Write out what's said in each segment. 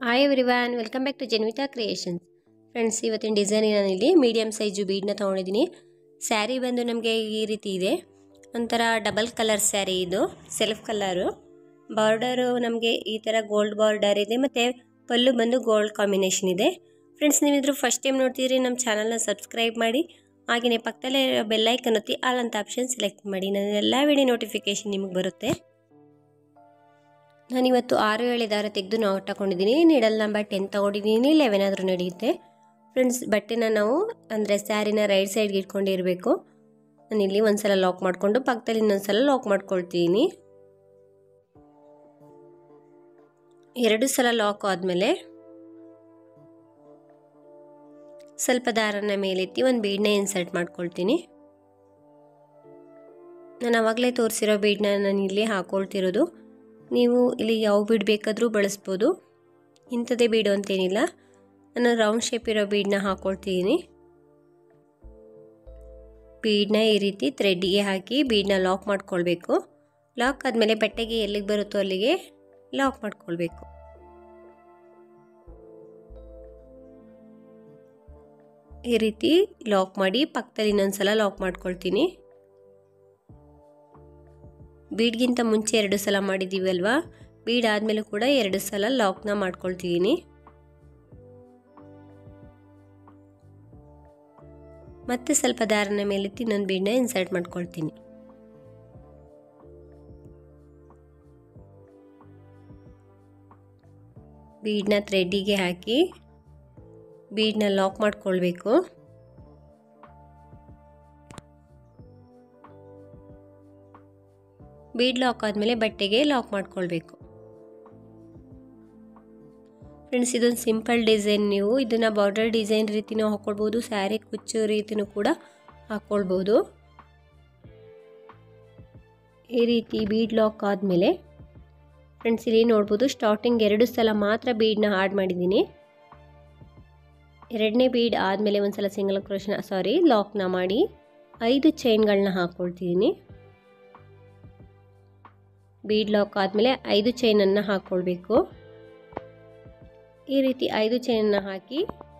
hi everyone welcome back to Janvitha creations friends ಇವತ್ತಿನ design ನಾನಿಲ್ಲಿ medium size ಬೀಡನ್ನ ತೊಗೊಂಡಿದ್ದೀನಿ ಸ್ಯಾರಿ ಬಂದು ನಮಗೆ ಈ ರೀತಿ ಇದೆ ಒಂಥರ ಡಬಲ್ ಕಲರ್ ಸ್ಯಾರಿ ಇದು ಸೆಲ್ಫ್ ಕಲರು ಬಾರ್ಡರು ನಮಗೆ ಈ ಥರ ಗೋಲ್ಡ್ ಬಾರ್ಡರ್ ಇದೆ ಮತ್ತು ಪಲ್ಲು ಬಂದು ಗೋಲ್ಡ್ ಕಾಂಬಿನೇಷನ್ ಇದೆ ಫ್ರೆಂಡ್ಸ್ ನೀವಿದ್ರು ಫಸ್ಟ್ ಟೈಮ್ ನೋಡ್ತಿದ್ರೆ ನಮ್ಮ ಚಾನಲ್ನ ಸಬ್ಸ್ಕ್ರೈಬ್ ಮಾಡಿ ಹಾಗೆಯೇ ಪಕ್ಕದಲ್ಲೇ ಬೆಲ್ಲೈಕನ್ ಒತ್ತಿ ಆಲ್ ಅಂತ ಆಪ್ಷನ್ ಸೆಲೆಕ್ಟ್ ಮಾಡಿ ನನ್ನ ಎಲ್ಲ ವಿಡಿಯೋ ನೋಟಿಫಿಕೇಷನ್ ನಿಮಗೆ ಬರುತ್ತೆ ನಾನಿವತ್ತು ಆರು ಏಳು ದಾರ ತೆಗೆದು ನಾಟ್ ಹಾಕೊಂಡಿದ್ದೀನಿ ನೀಡಲ್ ನಂಬರ್ ಟೆನ್ ತೊಗೊಂಡಿದ್ದೀನಿ ಲೆವೆನ್ ಆದರೂ ನಡೆಯುತ್ತೆ ಫ್ರೆಂಡ್ಸ್ ಬಟ್ಟೆನ ನಾವು ಅಂದರೆ ಸ್ಯಾರಿನ ರೈಟ್ ಸೈಡ್ಗೆ ಇಟ್ಕೊಂಡಿರಬೇಕು ನಾನಿಲ್ಲಿ ಒಂದು ಸಲ ಲಾಕ್ ಮಾಡಿಕೊಂಡು ಪಕ್ಕದಲ್ಲಿ ಇನ್ನೊಂದು ಸಲ ಲಾಕ್ ಮಾಡ್ಕೊಳ್ತೀನಿ ಎರಡು ಸಲ ಲಾಕ್ ಆದಮೇಲೆ ಸ್ವಲ್ಪ ದಾರನ ಮೇಲೆತ್ತಿ ಒಂದು ಬೀಡನ್ನ ಇನ್ಸರ್ಟ್ ಮಾಡ್ಕೊಳ್ತೀನಿ ನಾನು ಆವಾಗಲೇ ತೋರಿಸಿರೋ ಬೀಡನ್ನ ನಾನು ಇಲ್ಲಿ ಹಾಕ್ಕೊಳ್ತಿರೋದು ನೀವು ಇಲ್ಲಿ ಯಾವ ಬೀಡ್ ಬೇಕಾದರೂ ಬಳಸ್ಬೋದು ಇಂಥದ್ದೇ ಬೀಡು ಅಂತೇನಿಲ್ಲ ನಾನು ರೌಂಡ್ ಶೇಪ್ ಇರೋ ಬೀಡನ್ನ ಹಾಕ್ಕೊಳ್ತಿದ್ದೀನಿ ಬೀಡನ್ನ ಈ ರೀತಿ ಥ್ರೆಡ್ಡಿಗೆ ಹಾಕಿ ಬೀಡನ್ನ ಲಾಕ್ ಮಾಡ್ಕೊಳ್ಬೇಕು ಲಾಕ್ ಆದಮೇಲೆ ಬಟ್ಟೆಗೆ ಎಲ್ಲಿಗೆ ಬರುತ್ತೋ ಅಲ್ಲಿಗೆ ಲಾಕ್ ಮಾಡ್ಕೊಳ್ಬೇಕು ಈ ರೀತಿ ಲಾಕ್ ಮಾಡಿ ಪಕ್ಕದಲ್ಲಿ ಇನ್ನೊಂದ್ಸಲ ಲಾಕ್ ಮಾಡ್ಕೊಳ್ತೀನಿ ಬೀಡ್ಗಿಂತ ಮುಂಚೆ ಎರಡು ಸಲ ಮಾಡಿದ್ದೀವಿ ಅಲ್ವಾ ಬೀಡ್ ಆದಮೇಲೆ ಕೂಡ ಎರಡು ಸಲ ಲಾಕ್ನ ಮಾಡ್ಕೊಳ್ತಿದ್ದೀನಿ ಮತ್ತೆ ಸ್ವಲ್ಪ ದಾರನ ಮೇಲೆತ್ತಿ ಇನ್ನೊಂದು ಬೀಡನ್ನ ಇನ್ಸರ್ಟ್ ಮಾಡ್ಕೊಳ್ತೀನಿ ಬೀಡನ್ನ ಥ್ರೆಡ್ಡಿಗೆ ಹಾಕಿ ಬೀಡನ್ನ ಲಾಕ್ ಮಾಡ್ಕೊಳ್ಬೇಕು ಬೀಡ್ ಲಾಕ್ ಆದಮೇಲೆ ಬಟ್ಟೆಗೆ ಲಾಕ್ ಮಾಡ್ಕೊಳ್ಬೇಕು ಫ್ರೆಂಡ್ಸ್ ಇದೊಂದು ಸಿಂಪಲ್ ಡಿಸೈನ್ ನೀವು ಇದನ್ನು ಬಾರ್ಡರ್ ಡಿಸೈನ್ ರೀತಿನೂ ಹಾಕ್ಕೊಳ್ಬೋದು ಸ್ಯಾರಿ ಕುಚ್ಚು ರೀತಿನೂ ಕೂಡ ಹಾಕ್ಕೊಳ್ಬೋದು ಈ ರೀತಿ ಬೀಡ್ ಲಾಕ್ ಆದಮೇಲೆ ಫ್ರೆಂಡ್ಸ್ ಇಲ್ಲಿ ನೋಡ್ಬೋದು ಸ್ಟಾರ್ಟಿಂಗ್ ಎರಡು ಸಲ ಮಾತ್ರ ಬೀಡನ್ನ ಆಡ್ ಮಾಡಿದ್ದೀನಿ ಎರಡನೇ ಬೀಡ್ ಆದಮೇಲೆ ಒಂದು ಸಲ ಸಿಂಗಲ್ ಕ್ರೋಶನ ಸಾರಿ ಲಾಕ್ನ ಮಾಡಿ ಐದು ಚೈನ್ಗಳನ್ನ ಹಾಕ್ಕೊಳ್ತಿದ್ದೀನಿ ಬೀಡ್ ಲಾಕ್ ಆದಮೇಲೆ ಐದು ಚೈನನ್ನು ಹಾಕ್ಕೊಳ್ಬೇಕು ಈ ರೀತಿ ಐದು ಚೈನನ್ನು ಹಾಕಿ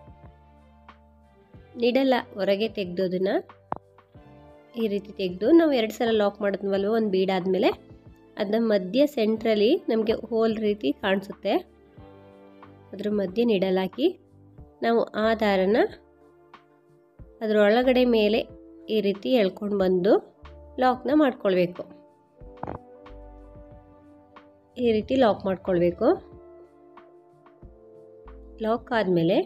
ನಿಡಲ್ಲ ಹೊರಗೆ ತೆಗೆದೋದನ್ನು ಈ ರೀತಿ ತೆಗೆದು ನಾವು ಎರಡು ಸಲ ಲಾಕ್ ಮಾಡಿದ್ವಲ್ವ ಒಂದು ಬೀಡ್ ಆದಮೇಲೆ ಅದನ್ನ ಮಧ್ಯ ಸೆಂಟ್ರಲ್ಲಿ ನಮಗೆ ಹೋಲ್ ರೀತಿ ಕಾಣಿಸುತ್ತೆ ಅದ್ರ ಮಧ್ಯೆ ನಿಡಲ್ ಹಾಕಿ ನಾವು ಆ ದಾರನ ಅದರೊಳಗಡೆ ಮೇಲೆ ಈ ರೀತಿ ಎಳ್ಕೊಂಡು ಬಂದು ಲಾಕ್ನ ಮಾಡ್ಕೊಳ್ಬೇಕು ಈ ರೀತಿ ಲಾಕ್ ಮಾಡ್ಕೊಳ್ಬೇಕು ಲಾಕ್ ಆದಮೇಲೆ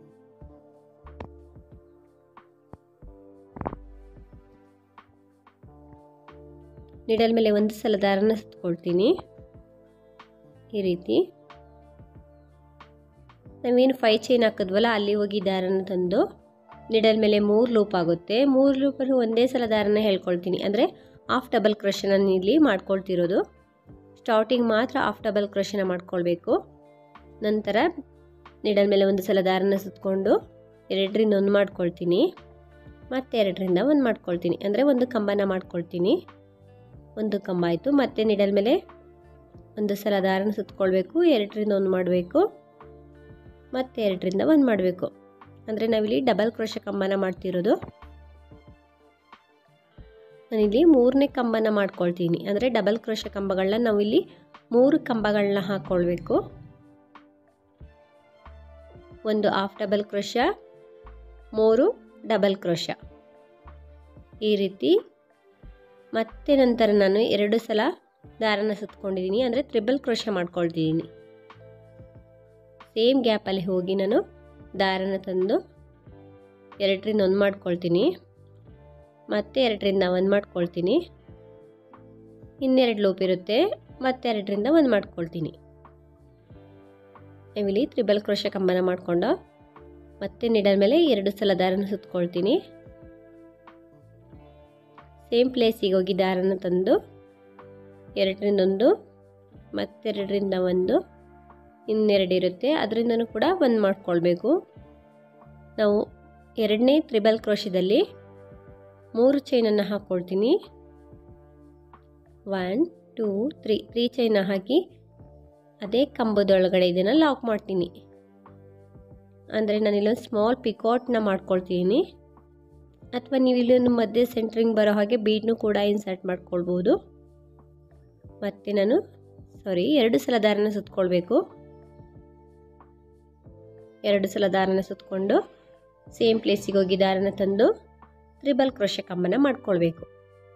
ನಿಡಲ್ ಮೇಲೆ ಒಂದು ಸಲ ದಾರನ ಸುತ್ಕೊಳ್ತೀನಿ ಈ ರೀತಿ ನಾವೇನು ಫೈ ಚೈನ್ ಹಾಕಿದ್ವಲ್ಲ ಅಲ್ಲಿ ಹೋಗಿ ದಾರನ ತಂದು ನಿಡಲ್ ಮೇಲೆ ಮೂರು ಲೂಪ್ ಆಗುತ್ತೆ ಮೂರು ಲೂಪನ್ನು ಒಂದೇ ಸಲ ದಾರನ ಹೇಳ್ಕೊಳ್ತೀನಿ ಅಂದರೆ ಹಾಫ್ ಡಬಲ್ ಕ್ರಷನ ಇಲ್ಲಿ ಮಾಡ್ಕೊಳ್ತಿರೋದು ಸ್ಟಾರ್ಟಿಂಗ್ ಮಾತ್ರ ಹಾಫ್ ಡಬಲ್ ಕ್ರಷನ ಮಾಡ್ಕೊಳ್ಬೇಕು ನಂತರ ನಿಡಲ್ ಮೇಲೆ ಒಂದು ಸಲ ದಾರನ ಸುತ್ತಕೊಂಡು ಎರಡರಿಂದ ಒಂದು ಮಾಡ್ಕೊಳ್ತೀನಿ ಮತ್ತೆ ಎರಡರಿಂದ ಒಂದು ಮಾಡ್ಕೊಳ್ತೀನಿ ಅಂದರೆ ಒಂದು ಕಂಬನ ಮಾಡ್ಕೊಳ್ತೀನಿ ಒಂದು ಕಂಬ ಆಯಿತು ಮತ್ತೆ ನಿಡಲ್ ಮೇಲೆ ಒಂದು ಸಲ ದಾರನ ಸುತ್ತಕೊಳ್ಬೇಕು ಎರಡರಿಂದ ಒಂದು ಮಾಡಬೇಕು ಮತ್ತೆ ಎರಡರಿಂದ ಒಂದು ಮಾಡಬೇಕು ಅಂದರೆ ನಾವಿಲ್ಲಿ ಡಬಲ್ ಕ್ರೋಶ ಕಂಬನ ಮಾಡ್ತಿರೋದು ನಾನಿಲ್ಲಿ ಮೂರನೇ ಕಂಬನ ಮಾಡ್ಕೊಳ್ತೀನಿ ಅಂದರೆ ಡಬಲ್ ಕ್ರೋಶ ಕಂಬಗಳನ್ನ ನಾವಿಲ್ಲಿ ಮೂರು ಕಂಬಗಳನ್ನ ಹಾಕ್ಕೊಳ್ಬೇಕು ಒಂದು ಹಾಫ್ ಡಬಲ್ ಕ್ರೋಶ ಮೂರು ಡಬಲ್ ಕ್ರೋಶ ಈ ರೀತಿ ಮತ್ತೆ ನಂತರ ನಾನು ಎರಡು ಸಲ ದಾರನ ಸುತ್ಕೊಂಡಿದ್ದೀನಿ ಅಂದರೆ ತ್ರಿಬಲ್ ಕ್ರೋಶ ಮಾಡ್ಕೊಳ್ತಿದ್ದೀನಿ ಸೇಮ್ ಗ್ಯಾಪಲ್ಲಿ ಹೋಗಿ ನಾನು ದಾರನ ತಂದು ಎರಡರಿಂದ ಒಂದು ಮಾಡ್ಕೊಳ್ತೀನಿ ಮತ್ತೆ ಎರಡರಿಂದ ಒಂದು ಮಾಡ್ಕೊಳ್ತೀನಿ ಇನ್ನೆರಡು ಲೂಪ್ ಇರುತ್ತೆ ಮತ್ತೆ ಎರಡರಿಂದ ಒಂದು ಮಾಡ್ಕೊಳ್ತೀನಿ ನಾವಿಲ್ಲಿ ತ್ರಿಬಲ್ ಕ್ರೋಶ ಕಂಬನ ಮಾಡಿಕೊಂಡು ಮತ್ತೆ ನಿಡಲ್ ಮೇಲೆ ಎರಡು ಸಲ ದಾರನ ಸುತ್ಕೊಳ್ತೀನಿ ಸೇಮ್ ಪ್ಲೇಸಿಗೆ ಹೋಗಿ ದಾರನ ತಂದು ಎರಡರಿಂದ ಒಂದು ಮತ್ತೆರಡರಿಂದ ಒಂದು ಇನ್ನೆರಡು ಇರುತ್ತೆ ಅದರಿಂದನೂ ಕೂಡ ಒಂದು ಮಾಡ್ಕೊಳ್ಬೇಕು ನಾವು ಎರಡನೇ ತ್ರಿಬಲ್ ಕ್ರೋಶದಲ್ಲಿ ಮೂರು ಚೈನನ್ನು ಹಾಕ್ಕೊಳ್ತೀನಿ ಒನ್ ಟೂ ತ್ರೀ ತ್ರೀ ಚೈನ ಹಾಕಿ ಅದೇ ಕಂಬದೊಳಗಡೆ ಇದನ್ನು ಲಾಕ್ ಮಾಡ್ತೀನಿ ಅಂದರೆ ನಾನು ಇಲ್ಲೊಂದು ಸ್ಮಾಲ್ ಪಿಕಾಟ್ನ ಮಾಡ್ಕೊಳ್ತೀನಿ ಅಥವಾ ನೀವು ಇಲ್ಲೊಂದು ಮಧ್ಯೆ ಸೆಂಟ್ರಿಂಗ್ ಬರೋ ಹಾಗೆ ಬೀಡ್ನು ಕೂಡ ಇನ್ಸರ್ಟ್ ಮಾಡ್ಕೊಳ್ಬೋದು ಮತ್ತು ನಾನು ಸಾರಿ ಎರಡು ಸಲ ದಾರನ ಸುತ್ಕೊಳ್ಬೇಕು ಎರಡು ಸಲ ದಾರನ ಸುತ್ತಕೊಂಡು ಸೇಮ್ ಪ್ಲೇಸಿಗೆ ಹೋಗಿ ದಾರನ ತಂದು ತ್ರಿಬಲ್ ಕ್ರೋಶ ಕಂಬನ ಮಾಡ್ಕೊಳ್ಬೇಕು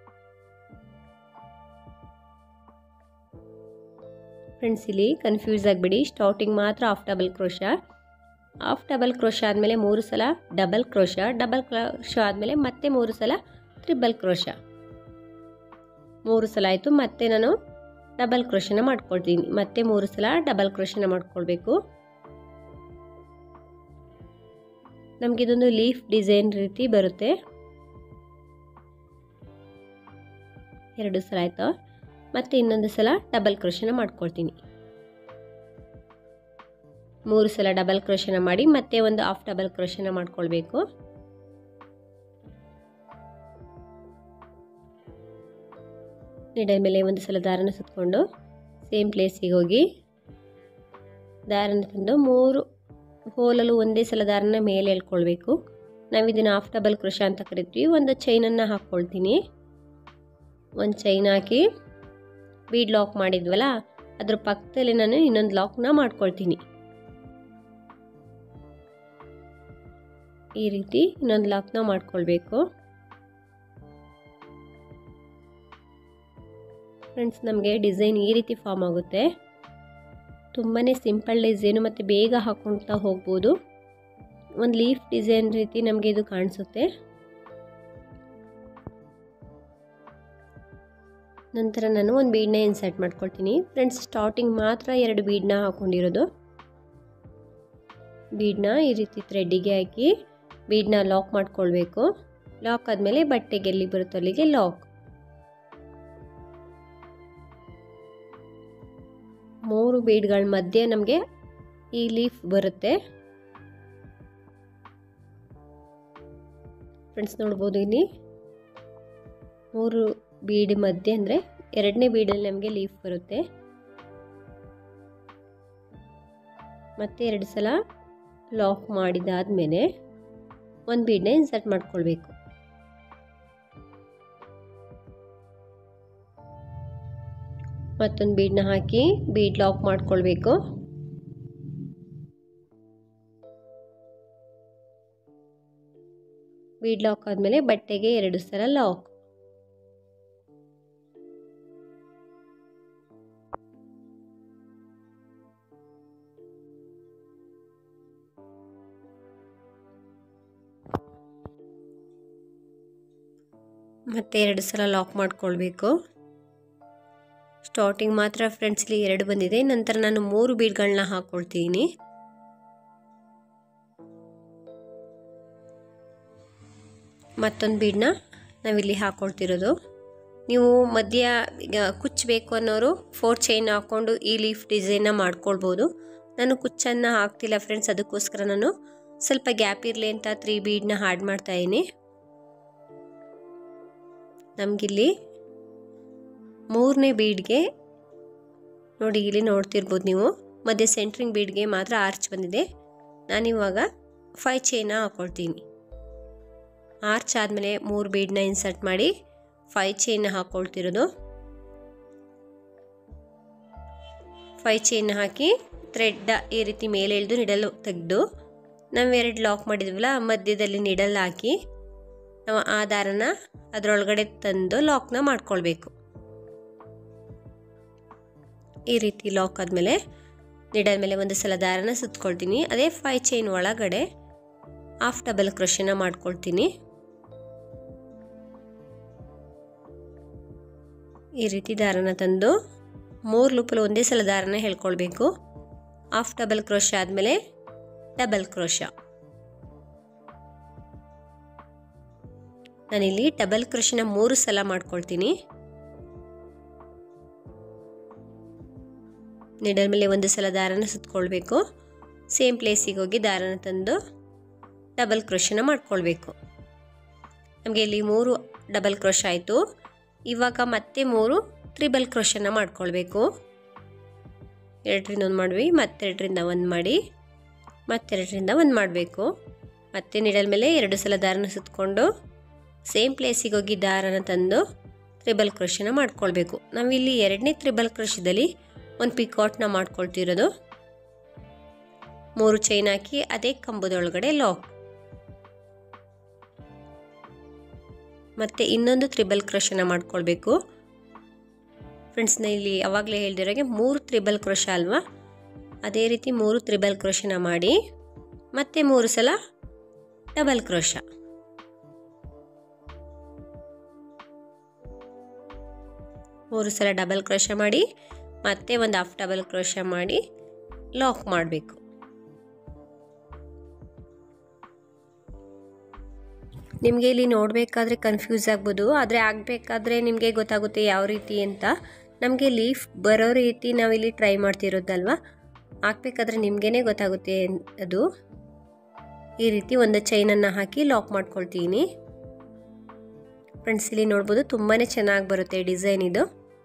ಫ್ರೆಂಡ್ಸ್ ಇಲ್ಲಿ ಕನ್ಫ್ಯೂಸ್ ಆಗಿಬಿಡಿ ಸ್ಟಾರ್ಟಿಂಗ್ ಮಾತ್ರ half double crochet half double crochet ಆದಮೇಲೆ ಮೂರು ಸಲ ಡಬಲ್ ಕ್ರೋಶ ಡಬಲ್ ಕ್ರೋಶ ಆದಮೇಲೆ ಮತ್ತೆ ಮೂರು ಸಲ ತ್ರಿಬಲ್ ಕ್ರೋಶ ಮೂರು ಸಲ ಆಯಿತು ಮತ್ತೆ ನಾನು ಡಬಲ್ ಕ್ರೋಶನ ಮಾಡ್ಕೊಳ್ತೀನಿ ಮತ್ತೆ ಮೂರು ಸಲ ಡಬಲ್ ಕ್ರೋಶನ ಮಾಡ್ಕೊಳ್ಬೇಕು ನಮಗಿದೊಂದು ಲೀಫ್ ಡಿಸೈನ್ ರೀತಿ ಬರುತ್ತೆ ಎರಡು ಸಲ ಆಯಿತು ಮತ್ತು ಇನ್ನೊಂದು ಸಲ ಡಬಲ್ ಕ್ರೋಶನ ಮಾಡ್ಕೊಳ್ತೀನಿ ಮೂರು ಸಲ ಡಬಲ್ ಕ್ರೋಶನ ಮಾಡಿ ಮತ್ತೆ ಒಂದು ಹಾಫ್ ಡಬಲ್ ಕ್ರೋಶನ ಮಾಡ್ಕೊಳ್ಬೇಕು ನಿಡಲ್ ಮೇಲೆ ಒಂದು ಸಲ ದಾರನ ಸುತ್ತಕೊಂಡು ಸೇಮ್ ಪ್ಲೇಸಿಗೆ ಹೋಗಿ ದಾರನ ತಂದು ಮೂರು ಹೋಲಲು ಒಂದೇ ಸಲ ದಾರನ ಮೇಲೆ ಎಳ್ಕೊಳ್ಬೇಕು ನಾವು ಇದನ್ನು ಹಾಫ್ ಡಬಲ್ ಕ್ರೋಶ ಅಂತ ಕರಿತೀವಿ ಒಂದು ಚೈನನ್ನು ಹಾಕ್ಕೊಳ್ತೀನಿ ಒಂದು ಚೈನ್ ಹಾಕಿ ಬೀಡ್ ಲಾಕ್ ಮಾಡಿದ್ವಲ್ಲ ಅದ್ರ ಪಕ್ಕದಲ್ಲಿ ನಾನು ಇನ್ನೊಂದು ಲಾಕ್ನ ಮಾಡ್ಕೊಳ್ತೀನಿ ಈ ರೀತಿ ಇನ್ನೊಂದು ಲಾಕ್ನ ಮಾಡ್ಕೊಳ್ಬೇಕು ಫ್ರೆಂಡ್ಸ್ ನಮಗೆ ಡಿಸೈನ್ ಈ ರೀತಿ ಫಾರ್ಮ್ ಆಗುತ್ತೆ ತುಂಬಾ ಸಿಂಪಲ್ ಡಿಸೈನು ಮತ್ತು ಬೇಗ ಹಾಕ್ಕೊಳ್ತಾ ಹೋಗ್ಬೋದು ಒಂದು ಲೀಫ್ ಡಿಸೈನ್ ರೀತಿ ನಮಗೆ ಇದು ಕಾಣಿಸುತ್ತೆ ನಂತರ ನಾನು ಒಂದು ಬೀಡನ್ನ ಇನ್ಸರ್ಟ್ ಮಾಡ್ಕೊಳ್ತೀನಿ ಫ್ರೆಂಡ್ಸ್ ಸ್ಟಾರ್ಟಿಂಗ್ ಮಾತ್ರ ಎರಡು ಬೀಡನ್ನ ಹಾಕ್ಕೊಂಡಿರೋದು ಬೀಡನ್ನ ಈ ರೀತಿ ಥ್ರೆಡ್ಡಿಗೆ ಹಾಕಿ ಬೀಡನ್ನ ಲಾಕ್ ಮಾಡ್ಕೊಳ್ಬೇಕು ಲಾಕ್ ಆದಮೇಲೆ ಬಟ್ಟೆಗೆ ಎಲ್ಲಿ ಬರುತ್ತೋ ಅಲ್ಲಿಗೆ ಲಾಕ್ ಮೂರು ಬೀಡ್ಗಳ ಮಧ್ಯೆ ನಮಗೆ ಈ ಲೀಫ್ ಬರುತ್ತೆ ಫ್ರೆಂಡ್ಸ್ ನೋಡ್ಬೋದು ಇಲ್ಲಿ ಮೂರು ಬೀಡ್ ಮಧ್ಯೆ ಅಂದರೆ ಎರಡನೇ ಬೀಡಲ್ಲಿ ನಮಗೆ ಲೀಫ್ ಬರುತ್ತೆ ಮತ್ತೆ ಎರಡು ಸಲ ಲಾಕ್ ಮಾಡಿದಾದ್ಮೇಲೆ ಒಂದು ಬೀಡನ್ನ ಇನ್ಸರ್ಟ್ ಮಾಡ್ಕೊಳ್ಬೇಕು ಮತ್ತೊಂದು ಬೀಡನ್ನ ಹಾಕಿ ಬೀಡ್ ಲಾಕ್ ಮಾಡ್ಕೊಳ್ಬೇಕು ಬೀಡ್ ಲಾಕ್ ಆದಮೇಲೆ ಬಟ್ಟೆಗೆ ಎರಡು ಸಲ ಲಾಕ್ ಮತ್ತೆ ಎರಡು ಸಲ ಲಾಕ್ ಮಾಡ್ಕೊಳ್ಬೇಕು ಸ್ಟಾರ್ಟಿಂಗ್ ಮಾತ್ರ ಫ್ರೆಂಡ್ಸ್ಲಿ ಎರಡು ಬಂದಿದೆ ನಂತರ ನಾನು ಮೂರು ಬೀಡ್ಗಳನ್ನ ಹಾಕ್ಕೊಳ್ತೀನಿ ಮತ್ತೊಂದು ಬೀಡನ್ನ ನಾವಿಲ್ಲಿ ಹಾಕ್ಕೊಳ್ತಿರೋದು ನೀವು ಮಧ್ಯ ಈಗ ಕುಚ್ಚಬೇಕು ಅನ್ನೋರು ಫೋರ್ ಚೈನ್ ಹಾಕ್ಕೊಂಡು ಈ ಲೀಫ್ ಡಿಸೈನ್ನ ಮಾಡ್ಕೊಳ್ಬೋದು ನಾನು ಕುಚ್ಚನ್ನು ಹಾಕ್ತಿಲ್ಲ ಫ್ರೆಂಡ್ಸ್ ಅದಕ್ಕೋಸ್ಕರ ನಾನು ಸ್ವಲ್ಪ ಗ್ಯಾಪ್ ಇರಲಿ ಅಂತ ತ್ರೀ ಬೀಡನ್ನ ಹಾಡ್ ಮಾಡ್ತಾಯಿದ್ದೀನಿ ನಮಗಿಲ್ಲಿ ಮೂರನೇ ಬೀಡ್ಗೆ ನೋಡಿ ಇಲ್ಲಿ ನೋಡ್ತಿರ್ಬೋದು ನೀವು ಮಧ್ಯೆ ಸೆಂಟ್ರಿಂಗ್ ಬೀಡ್ಗೆ ಮಾತ್ರ ಆರ್ಚ್ ಬಂದಿದೆ ನಾನಿವಾಗ ಫೈ ಚೈನ ಹಾಕ್ಕೊಳ್ತೀನಿ ಆರ್ಚ್ ಆದಮೇಲೆ ಮೂರು ಬೀಡನ್ನ ಇನ್ಸರ್ಟ್ ಮಾಡಿ ಫೈ ಚೈನ್ ಹಾಕ್ಕೊಳ್ತಿರೋದು ಫೈ ಚೈನ್ ಹಾಕಿ ಥ್ರೆಡ್ ಈ ರೀತಿ ಮೇಲೆ ಎಳೆದು ನಿಡಲು ತೆಗೆದು ನಾವು ಎರಡು ಲಾಕ್ ಮಾಡಿದ್ವಲ್ಲ ಮಧ್ಯದಲ್ಲಿ ನಿಡಲ್ ಹಾಕಿ ನಾವು ಆ ದಾರನ ಅದರೊಳಗಡೆ ತಂದು ಲಾಕ್ನ ಮಾಡ್ಕೊಳ್ಬೇಕು ಈ ರೀತಿ ಲಾಕ್ ಆದಮೇಲೆ ನಿಡಲ್ ಮೇಲೆ ಒಂದು ಸಲ ದಾರನ ಸುತ್ಕೊಳ್ತೀನಿ ಅದೇ ಫೈ ಚೈನ್ ಒಳಗಡೆ ಹಾಫ್ ಡಬಲ್ ಕ್ರೋಶನ ಮಾಡ್ಕೊಳ್ತೀನಿ ಈ ರೀತಿ ದಾರನ ತಂದು ಮೂರು ಲೂಪಲ್ಲಿ ಒಂದೇ ಸಲ ದಾರನ ಹೇಳ್ಕೊಳ್ಬೇಕು ಹಾಫ್ ಡಬಲ್ ಕ್ರೋಶ ಆದಮೇಲೆ ಡಬಲ್ ಕ್ರೋಶ ನಾನಿಲ್ಲಿ ಡಬಲ್ ಕ್ರೋಶನ ಮೂರು ಸಲ ಮಾಡ್ಕೊಳ್ತೀನಿ ನಿಡಲ್ ಮೇಲೆ ಒಂದು ಸಲ ದಾರನ ಸುತ್ಕೊಳ್ಬೇಕು ಸೇಮ್ ಪ್ಲೇಸಿಗೆ ಹೋಗಿ ದಾರನ ತಂದು ಡಬಲ್ ಕ್ರೋಶನ ಮಾಡ್ಕೊಳ್ಬೇಕು ನಮಗೆ ಇಲ್ಲಿ ಮೂರು ಡಬಲ್ ಕ್ರೋಶ ಆಯಿತು ಇವಾಗ ಮತ್ತೆ ಮೂರು ತ್ರಿಬಲ್ ಕ್ರೋಶನ ಮಾಡ್ಕೊಳ್ಬೇಕು ಎರಡರಿಂದ ಒಂದು ಮಾಡಿ ಮತ್ತೆರಡರಿಂದ ಒಂದು ಮಾಡಿ ಮತ್ತೆರಡರಿಂದ ಒಂದು ಮಾಡಬೇಕು ಮತ್ತೆ ನಿಡಲ್ ಮೇಲೆ ಎರಡು ಸಲ ದಾರನ ಸುತ್ತಕೊಂಡು ಸೇಮ್ ಪ್ಲೇಸಿಗೆ ಹೋಗಿ ದಾರನ ತಂದು ತ್ರಿಬಲ್ ಕ್ರೋಶನ ಮಾಡ್ಕೊಳ್ಬೇಕು ನಾವಿಲ್ಲಿ ಎರಡನೇ ತ್ರಿಬಲ್ ಕ್ರೋಶದಲ್ಲಿ ಒಂದು ಪಿಕಾಟ್ನ ಮಾಡ್ಕೊಳ್ತಿರೋದು ಮೂರು ಚೈನ್ ಹಾಕಿ ಅದೇ ಕಂಬದೊಳಗಡೆ ಲಾಕ್ ಮತ್ತು ಇನ್ನೊಂದು ತ್ರಿಬಲ್ ಕ್ರೋಶನ ಮಾಡ್ಕೊಳ್ಬೇಕು ಫ್ರೆಂಡ್ಸ್ನ ಇಲ್ಲಿ ಅವಾಗಲೇ ಹೇಳ್ದಿರೋಗೆ ಮೂರು ತ್ರಿಬಲ್ ಕ್ರೋಶ ಅಲ್ವಾ ಅದೇ ರೀತಿ ಮೂರು ತ್ರಿಬಲ್ ಕ್ರೋಶನ ಮಾಡಿ ಮತ್ತೆ ಮೂರು ಸಲ ಡಬಲ್ ಕ್ರೋಶ ಮೂರು ಸಲ ಡಬಲ್ ಕ್ರೋಶ ಮಾಡಿ ಮತ್ತೆ ಒಂದು ಹಾಫ್ ಡಬಲ್ ಕ್ರೋಶ ಮಾಡಿ ಲಾಕ್ ಮಾಡಬೇಕು ನಿಮಗೆ ಇಲ್ಲಿ ನೋಡಬೇಕಾದ್ರೆ ಕನ್ಫ್ಯೂಸ್ ಆಗ್ಬೋದು ಆದರೆ ಆಗಬೇಕಾದ್ರೆ ನಿಮಗೆ ಗೊತ್ತಾಗುತ್ತೆ ಯಾವ ರೀತಿ ಅಂತ ನಮಗೆ ಲೀಫ್ ಬರೋ ರೀತಿ ನಾವಿಲ್ಲಿ ಟ್ರೈ ಮಾಡ್ತಿರೋದಲ್ವ ಹಾಕ್ಬೇಕಾದ್ರೆ ನಿಮಗೇ ಗೊತ್ತಾಗುತ್ತೆ ಅದು ಈ ರೀತಿ ಒಂದು ಚೈನನ್ನು ಹಾಕಿ ಲಾಕ್ ಮಾಡ್ಕೊಳ್ತೀನಿ ಫ್ರೆಂಡ್ಸ್ ಇಲ್ಲಿ ನೋಡ್ಬೋದು ತುಂಬಾ ಚೆನ್ನಾಗಿ ಬರುತ್ತೆ ಡಿಸೈನ್ ಇದು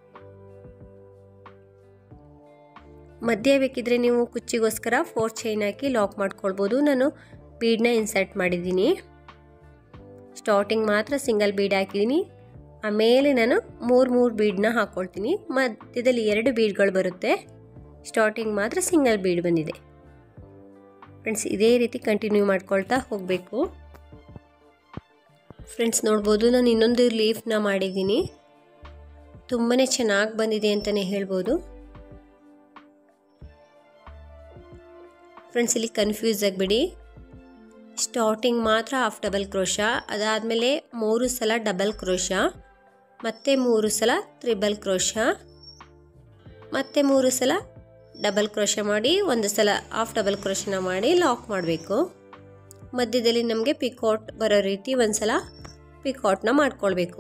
ಮಧ್ಯೆ ಬೇಕಿದ್ರೆ ನೀವು ಕುಚ್ಚಿಗೋಸ್ಕರ ಫೋರ್ ಚೈನ್ ಹಾಕಿ ಲಾಕ್ ಮಾಡ್ಕೊಳ್ಬೋದು ನಾನು ಬೀಡನ್ನ ಇನ್ಸರ್ಟ್ ಮಾಡಿದ್ದೀನಿ ಸ್ಟಾರ್ಟಿಂಗ್ ಮಾತ್ರ ಸಿಂಗಲ್ ಬೀಡ್ ಹಾಕಿದ್ದೀನಿ ಆಮೇಲೆ ನಾನು ಮೂರು ಮೂರು ಬೀಡನ್ನ ಹಾಕ್ಕೊಳ್ತೀನಿ ಮಧ್ಯದಲ್ಲಿ ಎರಡು ಬೀಡ್ಗಳು ಬರುತ್ತೆ ಸ್ಟಾರ್ಟಿಂಗ್ ಮಾತ್ರ ಸಿಂಗಲ್ ಬೀಡ್ ಬಂದಿದೆ ಫ್ರೆಂಡ್ಸ್ ಇದೇ ರೀತಿ ಕಂಟಿನ್ಯೂ ಮಾಡ್ಕೊಳ್ತಾ ಹೋಗಬೇಕು ಫ್ರೆಂಡ್ಸ್ ನೋಡ್ಬೋದು ನಾನು ಇನ್ನೊಂದು ಲೀಫ್ನ ಮಾಡಿದ್ದೀನಿ ತುಂಬಾ ಚೆನ್ನಾಗಿ ಬಂದಿದೆ ಅಂತಲೇ ಹೇಳ್ಬೋದು ಫ್ರೆಂಡ್ಸ್ ಇಲ್ಲಿ ಕನ್ಫ್ಯೂಸ್ ಆಗಿಬಿಡಿ ಸ್ಟಾರ್ಟಿಂಗ್ ಮಾತ್ರ ಹಾಫ್ ಡಬಲ್ ಕ್ರೋಶ ಅದಾದಮೇಲೆ ಮೂರು ಸಲ ಡಬಲ್ ಕ್ರೋಶ ಮತ್ತೆ ಮೂರು ಸಲ ತ್ರಿಬಲ್ ಕ್ರೋಶ ಮತ್ತೆ ಮೂರು ಸಲ ಡಬಲ್ ಕ್ರೋಶ ಮಾಡಿ ಒಂದು ಸಲ ಹಾಫ್ ಡಬಲ್ ಕ್ರೋಶನ ಮಾಡಿ ಲಾಕ್ ಮಾಡಬೇಕು ಮಧ್ಯದಲ್ಲಿ ನಮಗೆ ಪಿಕಾಟ್ ಬರೋ ರೀತಿ ಒಂದು ಸಲ ಪಿಕಾಟ್ನ ಮಾಡ್ಕೊಳ್ಬೇಕು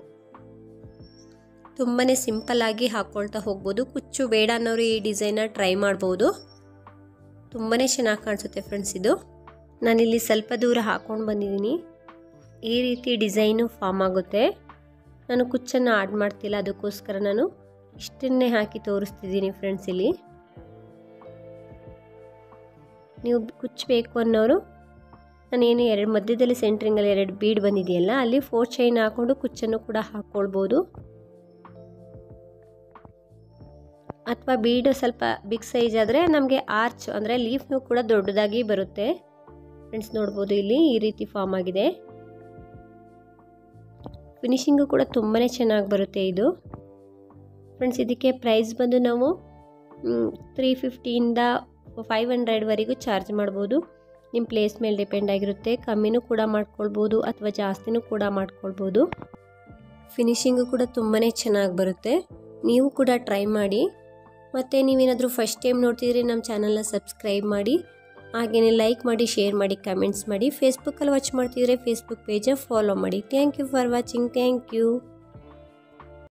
ತುಂಬಾ ಸಿಂಪಲ್ಲಾಗಿ ಹಾಕ್ಕೊಳ್ತಾ ಹೋಗ್ಬೋದು ಕುಚ್ಚು ಬೇಡ ಅನ್ನೋರು ಈ ಡಿಸೈನ್ನ ಟ್ರೈ ಮಾಡ್ಬೋದು ತುಂಬಾ ಚೆನ್ನಾಗಿ ಕಾಣಿಸುತ್ತೆ ಫ್ರೆಂಡ್ಸ್ ಇದು ನಾನಿಲ್ಲಿ ಸ್ವಲ್ಪ ದೂರ ಹಾಕ್ಕೊಂಡು ಬಂದಿದ್ದೀನಿ ಈ ರೀತಿ ಡಿಸೈನು ಫಾರ್ಮ್ ಆಗುತ್ತೆ ನಾನು ಕುಚ್ಚನ್ನು ಆಡ್ ಮಾಡ್ತಿಲ್ಲ ಅದಕ್ಕೋಸ್ಕರ ನಾನು ಇಷ್ಟನ್ನೇ ಹಾಕಿ ತೋರಿಸ್ತಿದ್ದೀನಿ ಫ್ರೆಂಡ್ಸ್ ಇಲ್ಲಿ ನೀವು ಕುಚ್ಚು ಬೇಕು ಅನ್ನೋರು ನಾನೇನು ಎರಡು ಮಧ್ಯದಲ್ಲಿ ಸೆಂಟ್ರಿಂಗಲ್ಲಿ ಎರಡು ಬೀಡ್ ಬಂದಿದೆಯಲ್ಲ ಅಲ್ಲಿ ಫೋರ್ ಚೈನ್ ಹಾಕ್ಕೊಂಡು ಕುಚ್ಚನ್ನು ಕೂಡ ಹಾಕ್ಕೊಳ್ಬೋದು ಅಥವಾ ಬೀಡು ಸ್ವಲ್ಪ ಬಿಗ್ ಸೈಜ್ ಆದರೆ ನಮಗೆ ಆರ್ಚ್ ಅಂದರೆ ಲೀಫ್ನು ಕೂಡ ದೊಡ್ಡದಾಗಿ ಬರುತ್ತೆ ಫ್ರೆಂಡ್ಸ್ ನೋಡ್ಬೋದು ಇಲ್ಲಿ ಈ ರೀತಿ ಫಾರ್ಮ್ ಆಗಿದೆ ಫಿನಿಶಿಂಗು ಕೂಡ ತುಂಬಾ ಚೆನ್ನಾಗಿ ಬರುತ್ತೆ ಇದು ಫ್ರೆಂಡ್ಸ್ ಇದಕ್ಕೆ ಪ್ರೈಸ್ ಬಂದು ನಾವು ತ್ರೀ ಫಿಫ್ಟಿಯಿಂದ ಫೈವ್ ಹಂಡ್ರೆಡ್ವರೆಗೂ ಚಾರ್ಜ್ ಮಾಡ್ಬೋದು ನಿಮ್ಮ ಪ್ಲೇಸ್ ಮೇಲೆ ಡಿಪೆಂಡ್ ಆಗಿರುತ್ತೆ ಕಮ್ಮಿನೂ ಕೂಡ ಮಾಡ್ಕೊಳ್ಬೋದು ಅಥವಾ ಜಾಸ್ತಿನೂ ಕೂಡ ಮಾಡ್ಕೊಳ್ಬೋದು ಫಿನಿಶಿಂಗು ಕೂಡ ತುಂಬಾ ಚೆನ್ನಾಗಿ ಬರುತ್ತೆ ನೀವು ಕೂಡ ಟ್ರೈ ಮಾಡಿ ಮತ್ತು ನೀವೇನಾದರೂ ಫಸ್ಟ್ ಟೈಮ್ ನೋಡ್ತಿದ್ರೆ ನಮ್ಮ ಚಾನಲ್ನ ಸಬ್ಸ್ಕ್ರೈಬ್ ಮಾಡಿ ಹಾಗೆಯೇ ಲೈಕ್ ಮಾಡಿ ಶೇರ್ ಮಾಡಿ ಕಮೆಂಟ್ಸ್ ಮಾಡಿ ಫೇಸ್ಬುಕ್ಕಲ್ಲಿ ವಾಚ್ ಮಾಡ್ತಿದ್ರೆ ಫೇಸ್ಬುಕ್ ಪೇಜ ಫಾಲೋ ಮಾಡಿ thank you for watching thank you